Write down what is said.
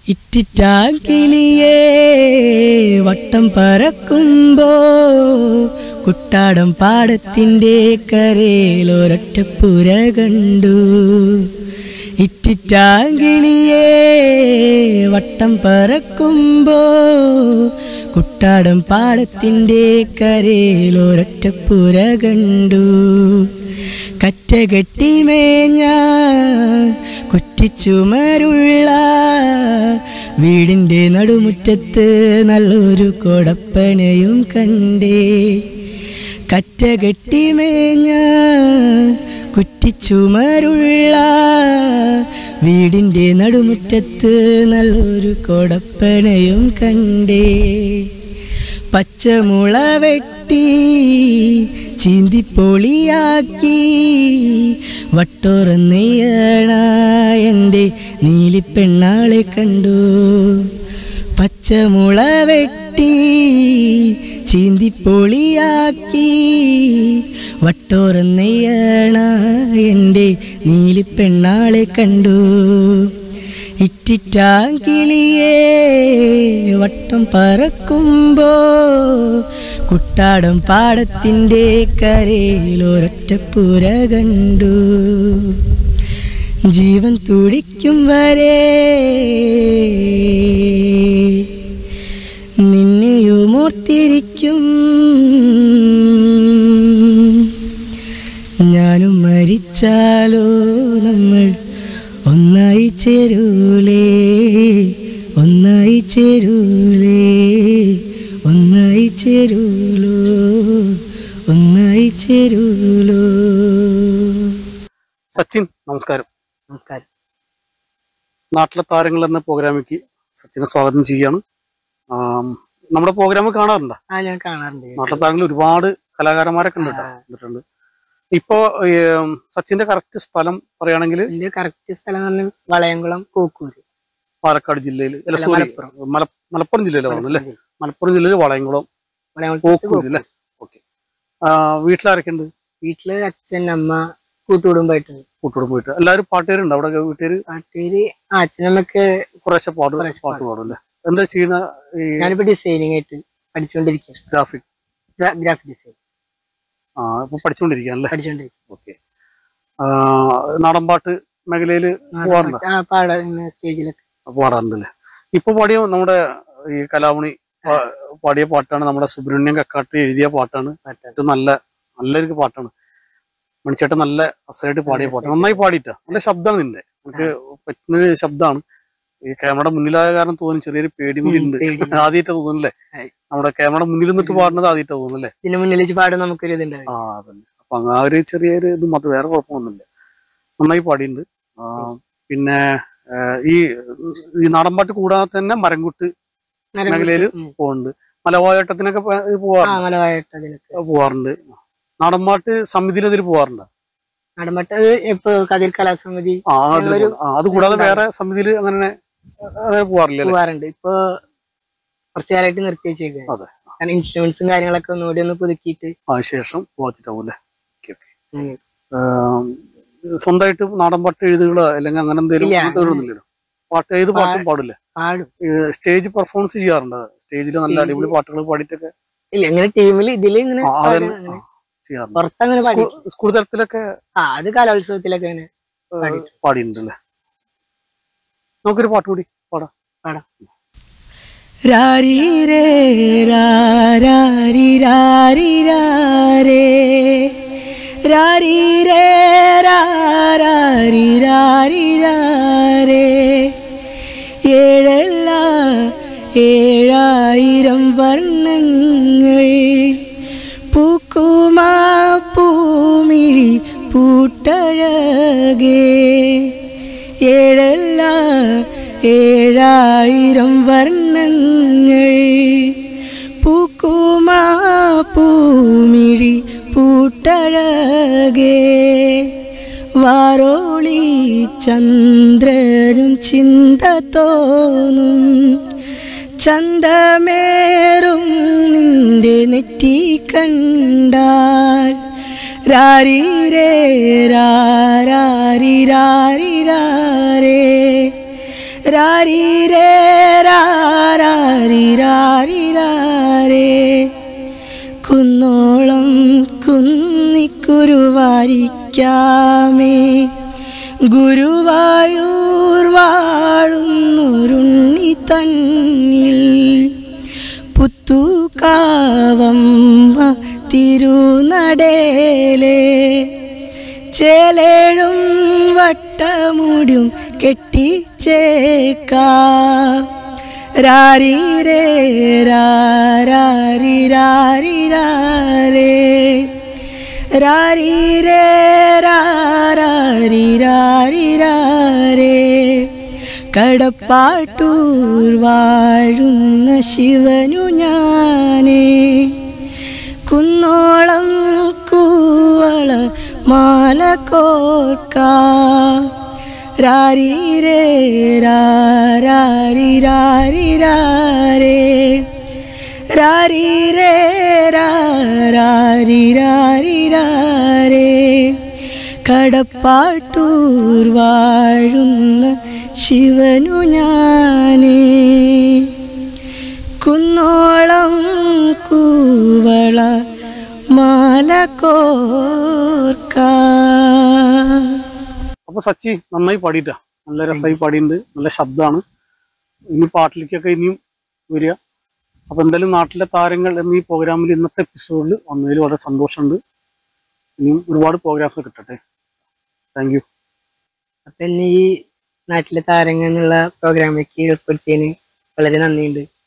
ഇറ്റിറ്റാക്കിളിയേ വട്ടം പറക്കുമ്പോ കുട്ടാടം പാടത്തിൻ്റെ കരയിലൊരൊറ്റപ്പുര കണ്ടു ഇറ്റിറ്റാങ്കിളിയേ വട്ടം പറക്കുമ്പോ കുട്ടാടം പാടത്തിൻ്റെ കരയിലൊരൊറ്റപ്പുര കണ്ടു കറ്റ കെട്ടി മേഞ്ഞ കുറ്റിച്ചുമരുള്ള വീടിൻ്റെ നടുമുറ്റത്ത് നല്ലൊരു കൊടപ്പനയും കണ്ടേ കറ്റ കെട്ടി മേഞ്ഞ കുറ്റിച്ചുമരുള്ള വീടിൻ്റെ നടുമുറ്റത്ത് നല്ലൊരു കൊടപ്പനയും കണ്ടേ പച്ചമുള വെട്ടി ചീന്തിപ്പൊളിയാക്കി വട്ടോറന്നെയ്യണ എൻ്റെ നീലിപ്പെണ്ണാളെ കണ്ടു പച്ചമുള വെട്ടി ചീന്തിപ്പൊളിയാക്കി വട്ടോറന്നെയ്യണ എൻ്റെ നീലിപ്പെണ്ണാളെ കണ്ടു ഇറ്റിറ്റാങ്കിളിയേ വട്ടം പറക്കുമ്പോ കുട്ടാടം പാടത്തിൻ്റെ കരയിലൊരൊറ്റപ്പുര കണ്ടു ജീവൻ തുടിക്കും വരെ നിന്നെയുമോർത്തിരിക്കും ഞാനും മരിച്ചാലോ നമ്മൾ ഒന്നായി ചേരൂലേ ഒന്നായി ചേരൂലേ ഒന്നായി ചേരൂലോ ഒന്നായി ചേരൂലോ സച്ചിൻ നമസ്കാരം നമസ്കാരം നാട്ടിലെ താരങ്ങൾ എന്ന പ്രോഗ്രാമിലേക്ക് സച്ചിനെ സ്വാഗതം ചെയ്യാണ് ആം, നമ്മുടെ പ്രോഗ്രാം കാണാറുണ്ടോ ആ ഞാൻ കാണാറുണ്ട് നാട്ടിലെ താരങ്ങൾ ഒരുപാട് കലാകാരന്മാരൊക്കെ ഉണ്ട് കേട്ടോ ആ. വന്നിട്ടുണ്ട് ഇപ്പോ ഏം, സച്ചിന്റെ കറക്റ്റ് സ്ഥലം പറയുകയാണെങ്കിൽ എന്റെ കറക്റ്റ് സ്ഥലം എന്ന് പറഞ്ഞാൽ വളയംകുളം കൂക്കൂര് പാലക്കാട് ജില്ലയിൽ അല്ല അല്ല, സോറി മലപ്പുറം. മല- മലപ്പുറം ജില്ലയിലാണ് അല്ലേ മലപ്പുറം ജില്ലയിൽ വളയംകുളം വളയംകുളത്ത് പോക്കൂര് അല്ലേ ഓക്കെ വീട്ടിലാരൊക്കെ ഉണ്ട് വീട്ടില് അച്ഛൻ അമ്മ കൂട്ടുകുടുംബമായിട്ടുണ്ട് കൂട്ടോട് പോയിട്ട് എല്ലാവരും പാട്ടുകാരുണ്ട് അവിടെ വീട്ടുകാർ പാട്ടേര് ആ അച്ഛനമ്മക്ക് കുറേശ്ശെ പാട് കുറേശ്ശെ പാട്ട് പാടും അല്ലേ എന്താ ചെയ്യുന്ന ഈ ഞാനിപ്പോ ഡിസൈനിങ് ആയിട്ട് പഠിച്ചുകൊണ്ടിരിക്കുകയാണ് ഗ്രാഫിക് ഗ്രാഫിക് ഡിസൈൻ ആ ഇപ്പൊ പഠിച്ചുകൊണ്ടിരിക്കുകയാണ് അല്ലേ പഠിച്ചുകൊണ്ടിരിക്കുക ഓക്കെ നാടൻപാട്ട് മേഖലയിൽ പോവാറുണ്ടോ ആ പാടാ സ്റ്റേജിലൊക്കെ പാടാറുണ്ടല്ലേ ഇപ്പൊ പാടിയ നമ്മുടെ ഈ കലാമണി പാ- പാടിയ പാട്ടാണ് നമ്മുടെ സുബ്രഹ്മണ്യം കക്കാട്ട് എഴുതിയ പാട്ടാണ് പാട്ടാണ് ഇത് നല്ല നല്ലൊരു പാട്ടാണ് മണിച്ചേട്ടൻ നല്ല അസലായിട്ട് പാടിയ പാട്ട് നന്നായി പാടിയിട്ടാ നല്ല ശബ്ദമാണ് നിന്റെ നമുക്ക് പറ്റുന്ന ഒരു ശബ്ദമാണ് ഈ ക്യാമറയുടെ മുന്നിലായ കാരണം തോന്നി ചെറിയൊരു പേടി കൂടി ഉണ്ട് പേടി. ആദ്യമായിട്ട് തോന്നുന്നല്ലേ ആയി. നമ്മുടെ ക്യാമറയുടെ മുന്നിൽ നിന്നിട്ട് പാടുന്നത് ആദ്യമായിട്ട് തോന്നുന്നല്ലേ ഇതിന് മുന്നിൽ വെച്ച് പാടും നമുക്കൊരു ഇതുണ്ടാവും ആ അതന്നെ അപ്പൊ അങ്ങ് ആ ഒരു ചെറിയൊരു ഇത് മാത്രം വേറെ കുഴപ്പമൊന്നുമില്ല നന്നായി പാടിയിട്ടുണ്ട് ആ, പിന്നെ ആ, ഈ ഈ നാടൻപാട്ട് കൂടാതെ തന്നെ മരംകുട്ട് മേഖലയില് പോകുന്നുണ്ട് മലവായോട്ടത്തിനൊക്കെ പോ- ആ പോവാറുണ്ട് മലവായിട്ട് അതിലൊക്കെ പോവാറുണ്ട് നാടൻപാട്ട് സമിതിയിൽ അതിൽ പോവാറുണ്ട് നാടൻപാട്ട് ഇപ്പൊ കതിർ കലാസമിതി ആ അതില് ഞങ്ങളൊരു- പോകുന്നു. ആ, അത് കൂടാതെ വേറെ സമിതിയിൽ അങ്ങനെ അങ്ങനെ പോവാറില്ല അല്ലേ പോവാറുണ്ട് ഇപ്പൊ കുറച്ചു കാലമായിട്ട് നിർത്തി വെച്ചേക്കാണ് അതെ കാരണം ഇൻസ്ട്രുമെന്റ്സും കാര്യങ്ങളൊക്കെ ഒന്നുകൂടി ഒന്ന് പുതുക്കിയിട്ട് ആ ശേഷം പോവാച്ചിട്ടാവും അല്ലേ ഓക്കെ ഓക്കെ ഉം. സ്വന്തമായിട്ട് നാടൻപാട്ട് എഴുതുകളോ അല്ലെങ്കിൽ അങ്ങനെ എന്തെങ്കിലും ഇല്ല. എഴുതുന്നില്ലല്ലോ പാട്ട് ഏത് പാട്ടും പാടില്ലേ പാടും സ്റ്റേജ് പെർഫോമൻസ് ചെയ്യാറുണ്ട് സ്റ്റേജിൽ നല്ല Stage- അടിപൊളി പാട്ടുകൾ പാടിയിട്ടൊക്കെ ഇല്ല ഇങ്ങനെ ടീമിൽ ഇതില് ഇങ്ങനെ ആ, പാടും അതന്നെ. അങ്ങനെ. ചെയ്യാറുണ്ട് പുറത്തങ്ങനെ പാടി സ്കൂൾ- സ്കൂൾ തലത്തിലൊക്കെ ആ അത് കലോത്സവത്തിലൊക്കെ അങ്ങനെ ഏഹ്, പാടിയിട്ടുണ്ട്. പാടിയിട്ടുണ്ട് അല്ലേ നമുക്കൊരു പാട്ട് കൂടി പാടാം പാടാം രാരീരേ രാരി രാരി രാരേ രാരീരേ രാരി രാരി രാരേ ഏഴല്ല ഏഴായിരം വർണ്ണങ്ങൾ പൂക്കുമാ പൂമിഴി പൂട്ടഴകേ ഏഴല്ല ഏഴായിരം വർണ്ണങ്ങൾ പൂക്കുമാ പൂമിഴി പൂട്ടഴകേ വാരോളി ചന്ദ്രനും ചിന്ത തോന്നും ചന്തമേറും നിന്റെ നെറ്റി കണ്ടാൽ രാരീരേ രാരി രാരി രാരേ രാരീരേ രാരീരാരിരാരേ കുന്നോളം കുന്നിക്കുരുവാരിക്കാമേ ഗുരുവായൂർ വാഴുന്നുരുണ്ണി തന്നിൽ പുത്തുകാവമ്മ തിരുനടേലേ ചേലേഴും വട്ടമുടിയും കെട്ടിച്ചേക്ക രാരീരേ രാരീരാരിരാരേ രാരീരേ രാരീരാരിരാരേ കടപ്പാട്ടൂർ വാഴുന്ന ശിവനു ഞാനേ കുന്നോളം കൂവള മാല കോർക്ക രാരീരേ രാരീരാരിരാരേ രാരീരേ രാരീരാരിരാരേ കടപ്പാട്ടൂർ വാഴുന്ന ശിവനു ഞാനേ കുന്നോളം കൂവള മാല കോർക്ക അപ്പൊ സച്ചി നന്നായി പാടിയിട്ടാ നല്ല രസമായി പാടിയിട്ടുണ്ട് നല്ല ശബ്ദമാണ് ഇനി പാട്ടിലേക്കൊക്കെ ഇനിയും വരിക അപ്പൊ എന്തായാലും നാട്ടിലെ താരങ്ങൾ എന്നീ പ്രോഗ്രാമിൽ ഇന്നത്തെ എപ്പിസോഡിൽ വന്നതിൽ വളരെ സന്തോഷമുണ്ട് ഇനിയും ഒരുപാട് പ്രോഗ്രാംസ് കിട്ടട്ടെ താങ്ക് യു അപ്പൊ ഇന്ന് ഈ നാട്ടിലെ താരങ്ങൾ എന്നുള്ള പ്രോഗ്രാമിലേക്ക് ഏർപ്പെടുത്തിയതിന് വളരെ നന്ദിയുണ്ട്